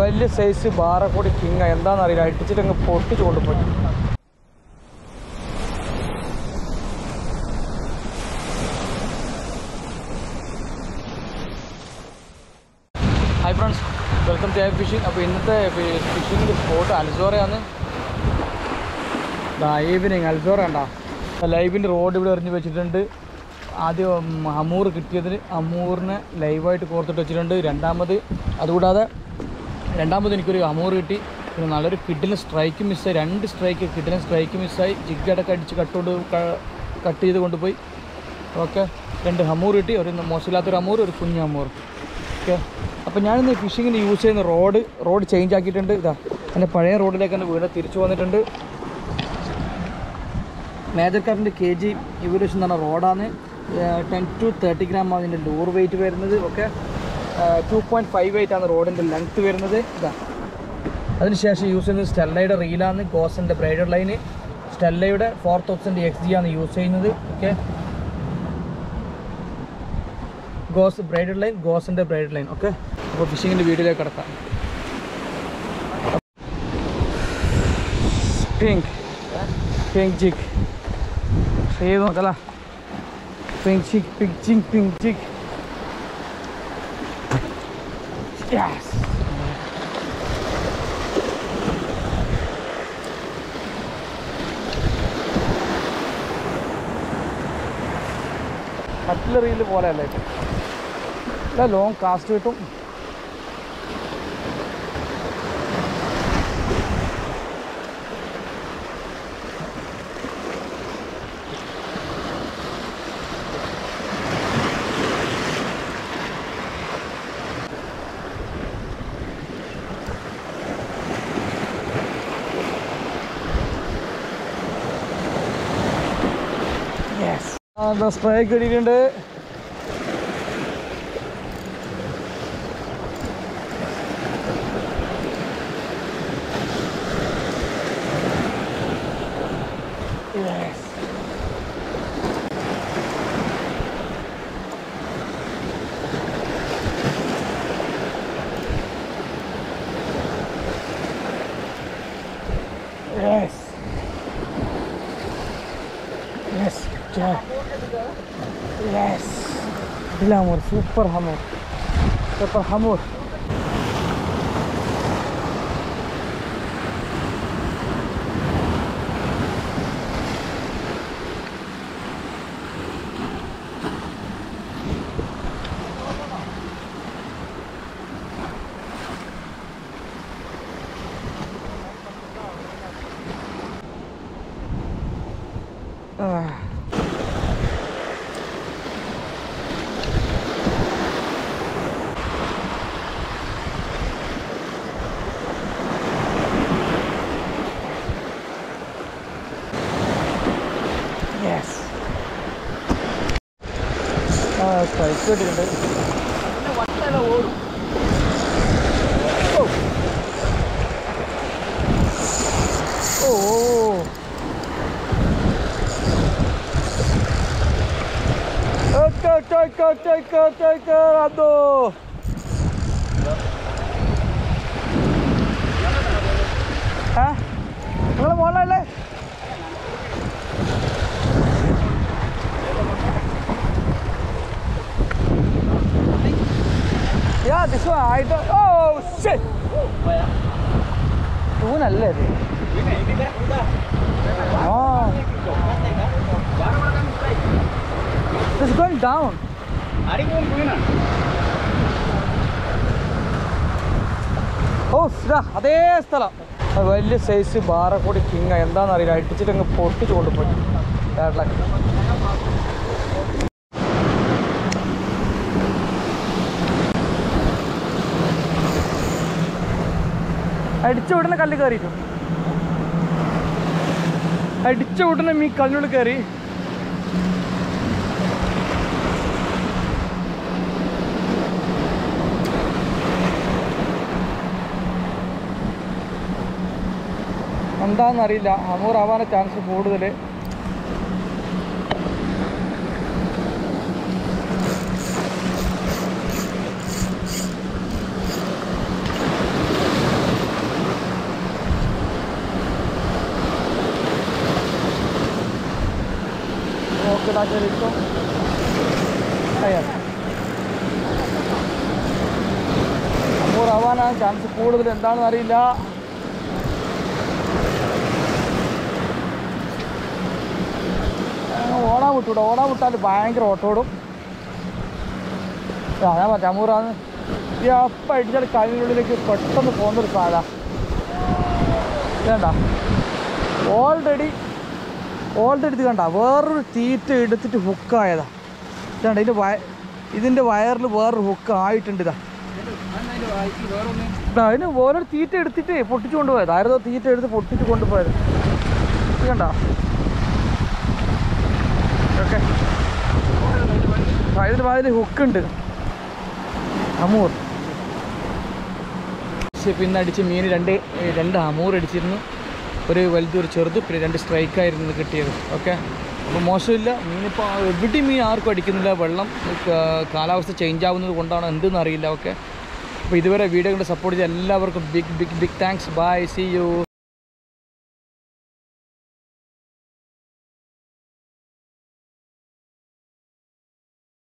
വലിയ സൈസ് ബാറക്കോടി കിങ്ങ എന്താണെന്നറിയില്ല അടിച്ചിട്ട് അങ്ങ് പൊട്ടിച്ച് കൊണ്ടുപോയി hi friends welcome to I fishing അപ്പോൾ ഇന്നത്തെ ഫിഷിങ്ങിൻ്റെ സ്പോട്ട് അൽസോറയാണ് ഈവനിങ് അൽസോറ കണ്ടാ ലൈവിൻ്റെ റോഡ് ഇവിടെ എറിഞ്ഞ് വെച്ചിട്ടുണ്ട് ആദ്യം അമൂർ കിട്ടിയതിന് അമൂറിനെ ലൈവായിട്ട് കോർത്തിട്ട് വെച്ചിട്ടുണ്ട് രണ്ടാമത് അതുകൂടാതെ രണ്ടാമത് എനിക്കൊരു അമൂർ കിട്ടി പിന്നെ നല്ലൊരു കിഡിന് സ്ട്രൈക്ക് മിസ്സായി രണ്ട് സ്ട്രൈക്ക് കിഡിന് സ്ട്രൈക്ക് മിസ്സായി ജിഗടൊക്കെ അടിച്ച് കട്ടുകൊണ്ട് കട്ട് ചെയ്ത് കൊണ്ടുപോയി ഓക്കെ രണ്ട് ഹമൂർ കിട്ടി ഒരു മോശമില്ലാത്തൊരു അമൂർ ഒരു കുഞ്ഞ് അമൂർ ഓക്കെ അപ്പോൾ ഞാനിന്ന് ഫിഷിങ്ങിന് യൂസ് ചെയ്യുന്ന റോഡ് റോഡ് ചേഞ്ച് ആക്കിയിട്ടുണ്ട് ഇതാ എൻ്റെ പഴയ റോഡിലേക്ക് തന്നെ വീണ്ടും തിരിച്ചു വന്നിട്ടുണ്ട് മേജർ കാറിൻ്റെ കെ ജി ഇവല്യൂഷൻ എന്ന് പറഞ്ഞ റോഡാണ് ടെൻ ടു തേർട്ടി ഗ്രാം ആണ് ഇതിൻ്റെ ലൂർ വെയിറ്റ് വരുന്നത് okay two point five weight ആണ് റോഡിൻ്റെ ലെങ്ത്ത് വരുന്നത് ഇതാ അതിനുശേഷം യൂസ് ചെയ്യുന്നത് സ്റ്റെല്ലയുടെ റീലാണ് ഗോസിൻ്റെ ബ്രൈഡർ ലൈന് സ്റ്റെല്ലയുടെ ഫോർ തൗസൻഡ് എക്സ് ജി ആണ് യൂസ് ചെയ്യുന്നത് ഓക്കെ ഗോസ് ബ്രൈഡർ ലൈൻ ഗോസിൻ്റെ ബ്രൈഡർ ലൈൻ ഓക്കെ അപ്പോൾ ഫിഷിങ്ങിൻ്റെ വീഡിയോയിലേക്ക് കിടക്കാം പിങ്ക് പിങ്ക് ജിഗ് ചെയ്ത് നോക്കല പിങ്ക് ചിക്ക് പിങ്ക് ചിങ് പിങ്ക് ചിക്ക് യെസ് കട്ട്ലറിയിൽ പോലെ അല്ലേ ഇല്ല ലോങ് കാസ്റ്റ് കിട്ടും യെസ് ആ സ്പ്രേ കിട്ടിയിട്ടുണ്ട് Yes. Yes. Yes. Jack. Yes. Glamour. Super hammer. Super hammer. Ah. Yes. ആ സ്ട്രൈക്ക് കിട്ടിയിട്ടുണ്ട് ഓ ഓ Ok, ok, ok, ok, ok, ok, ok, ado. ഏ നിങ്ങൾ മോളല്ലേ Yeah, this one I don't. Oh shit! തൂനല്ലേ ഇത് Oh. It's going down. ഓ ഇതാ അതേ സ്ഥലം അത് വലിയ സൈസ് ബാറക്കോടി കിങ്ങ എന്താണെന്നറിയില്ല അടിച്ചിട്ട് അങ്ങ് പൊട്ടിച്ച് കൊണ്ടുപോയി കേരളക്ക് അടിച്ച ഉടനെ കല്ല് കയറിയിട്ടു അടിച്ച ഉടനെ മീ കല്ലിനുള്ളിൽ കയറി എന്താണെന്നറിയില്ല അമൂർ ആവാൻ ചാൻസ് കൂടുതൽ ഇതാക്കിയിരിക്കും അമ്മൂറാവാനാണ് ചാൻസ് കൂടുതൽ എന്താണെന്ന് അറിയില്ല ആ, ഓടാൻ വിട്ടൂടെ ഓടാൻ വിട്ടാൽ ഭയങ്കര ഓട്ടോടും ആ ഞാൻ പറഞ്ഞു അമ്മൂറാന്ന് ഈ അപ്പം അടിച്ചാൽ കല്ലിനുള്ളിലേക്ക് പെട്ടെന്ന് പോകുന്നൊരു സാധാ വേണ്ട ഓൾറെഡി ഓൾറെഡി ഇത് കണ്ട വേറൊരു തീറ്റ എടുത്തിട്ട് ഹുക്കായതാ ഇതാണ്ട് ഇതിൻ്റെ വയ ഇതിൻ്റെ വയറിൽ വേറൊരു ഹുക്ക് ആയിട്ടുണ്ട് ഇതാ ഇതാ, അതിന് വേറൊരു തീറ്റ എടുത്തിട്ട് പൊട്ടിച്ചു കൊണ്ടുപോയത് ആരതോ തീറ്റ എടുത്ത് പൊട്ടിച്ച് കൊണ്ടുപോയത് ഇത് കണ്ട ഓക്കെ ഇതിന് അതിൽ ഹുക്കുണ്ട് അമൂർ പക്ഷേ പിന്നെ അടിച്ച് മീൻ രണ്ട് ഏ, രണ്ട് അമൂർ അടിച്ചിരുന്നു ഒരു വലുത് ഒരു ചെറുത് പിന്നെ രണ്ട് സ്ട്രൈക്കായിരുന്നു ഇന്ന് കിട്ടിയത് ഓക്കെ അപ്പോൾ മോശമില്ല മീനിപ്പോൾ എവിടെയും മീൻ ആർക്കും അടിക്കുന്നില്ല വെള്ളം കാ- കാലാവസ്ഥ ചേഞ്ച് ആവുന്നത് കൊണ്ടാണ് എന്തെന്ന് അറിയില്ല ഓക്കെ അപ്പോൾ ഇതുവരെ വീഡിയോ കൊണ്ട് സപ്പോർട്ട് ചെയ്ത എല്ലാവർക്കും big big big thanks bye see U